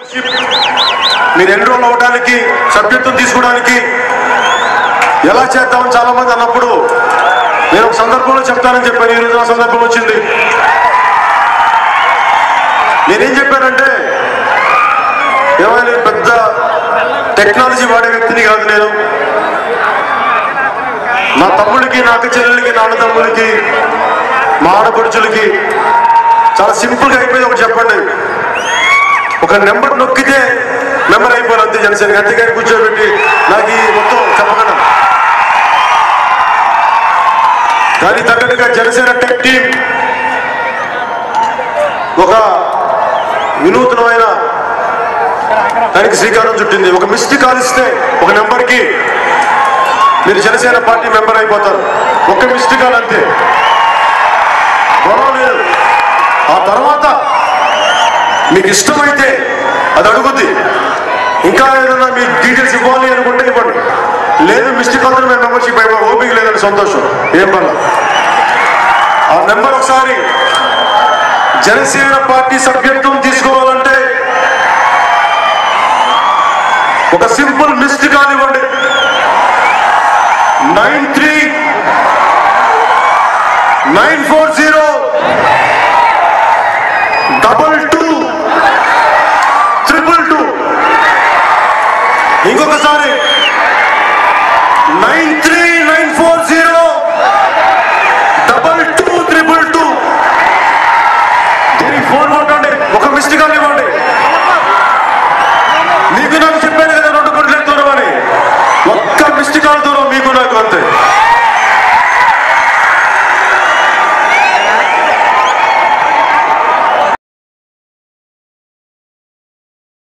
మీరు ఎన్రోల్ అవడానికి సభ్యత్వం తీసుకోవడానికి ఎలా చేద్దామని చాలా మంది అన్నప్పుడు నేను ఒక సందర్భంలో చెప్తానని చెప్పాను ఈ రోజు ఆ సందర్భం వచ్చింది నేనేం చెప్పానంటే ఏమైనా నేను పెద్ద టెక్నాలజీ వాడే వ్యక్తిని కాదు నేను నా తమ్ముడికి నా అక్క చెల్లెలకి నా అన్నదమ్ములకి మా ఆడపడుచులకి చాలా సింపుల్గా అయిపోయింది ఒకటి చెప్పండి ఒక నెంబర్ నొక్కితే మెంబర్ అయిపోయారు అంతే జనసేన అంతేగాని కూర్చోబెట్టి నాకు ఈ మొత్తం చెప్పగలను దానికి తగ్గట్టుగా జనసేన టెక్ టీం ఒక వినూత్నమైన దానికి శ్రీకారం చుట్టింది ఒక మిస్డ్ కాల్ ఇస్తే ఒక నెంబర్కి మీరు జనసేన పార్టీ మెంబర్ అయిపోతారు ఒక మిస్డ్ కాల్ అంతే గొడవ లేదు ఆ తర్వాత మీకు ఇష్టమైతే అది అడుగుద్ది ఇంకా ఏదైనా మీ డీటెయిల్స్ ఇవ్వాలి అనుకుంటే ఇవ్వండి లేదు మిస్డ్ కాల్ మేము మెంబర్షిప్ అయిపోయి ఓపిక లేదండి సంతోషం ఏం పర్లేదు ఆ నెంబర్ ఒకసారి జనసేన పార్టీ సభ్యత్వం తీసుకోవాలంటే ఒక సింపుల్ మిస్డ్ కాల్ ఇవ్వండి nine three nine four zero double two